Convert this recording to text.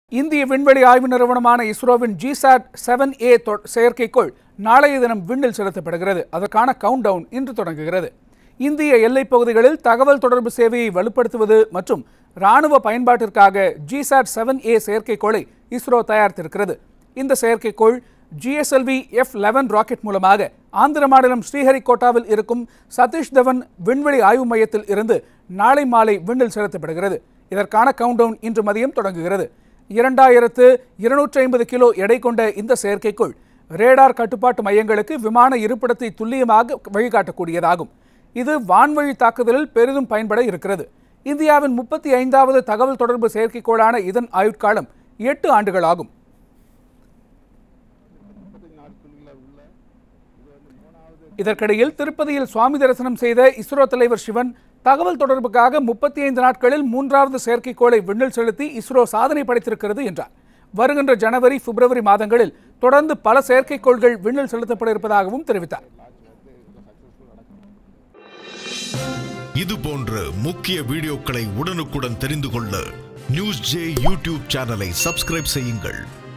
இந்திய விண்வெளி ஆய்வு நிறுவனமான இஸ்ரோவின் ஜிசாட் செவன் ஏ செயற்கைக்கோள் நாளைய தினம் விண்ணில் செலுத்தப்படுகிறது அதற்கான கவுண்ட் டவுன் இன்று தொடங்குகிறது இந்திய எல்லைப் பகுதிகளில் தகவல் தொடர்பு சேவையை வலுப்படுத்துவது மற்றும் ராணுவ பயன்பாட்டிற்காக ஜிசாட் செவன் ஏ செயற்கைக்கோளை இஸ்ரோ தயாரித்திருக்கிறது இந்த செயற்கைக்கோள் ஜிஎஸ்எல்வி எஃப் லெவன் ராக்கெட் மூலமாக ஆந்திர மாநிலம் ஸ்ரீஹரிகோட்டாவில் இருக்கும் சதீஷ் தவன் விண்வெளி ஆய்வு மையத்தில் இருந்து நாளை மாலை விண்ணில் செலுத்தப்படுகிறது இதற்கான கவுண்டவுன் இன்று மதியம் தொடங்குகிறது இரண்டாயிரத்து இருநூற்றி ஐம்பது கிலோ எடை கொண்ட இந்த செயற்கைக்கோள் ரேடார் கட்டுப்பாட்டு மையங்களுக்கு விமான இருப்பிடத்தை துல்லியமாக வழிகாட்டக்கூடியதாகும் இது வான்வழி தாக்குதலில் பெரிதும் பயன்பட இருக்கிறது இந்தியாவின் முப்பத்தி ஐந்தாவது தகவல் தொடர்பு செயற்கைக்கோளான இதன் ஆயுட்காலம் எட்டு ஆண்டுகள் ஆகும் இதற்கிடையில் திருப்பதியில் சுவாமி தரிசனம் செய்த இஸ்ரோ தலைவர் சிவன் தகவல் தொடர்புக்காக முப்பத்தி ஐந்து நாட்களில் மூன்றாவது செயற்கைக்கோளை விண்ணில் செலுத்தி இஸ்ரோ சாதனை படைத்திருக்கிறது என்றார் வருகின்ற ஜனவரி பிப்ரவரி மாதங்களில் தொடர்ந்து பல செயற்கைக்கோள்கள் விண்ணில் செலுத்தப்பட இருப்பதாகவும் தெரிவித்தார் இது போன்ற முக்கிய வீடியோக்களை உடனுக்குடன் தெரிந்து கொள்ள நியூஸ் ஜே யூடியூப் சேனலை சப்ஸ்கிரைப் செய்யுங்கள்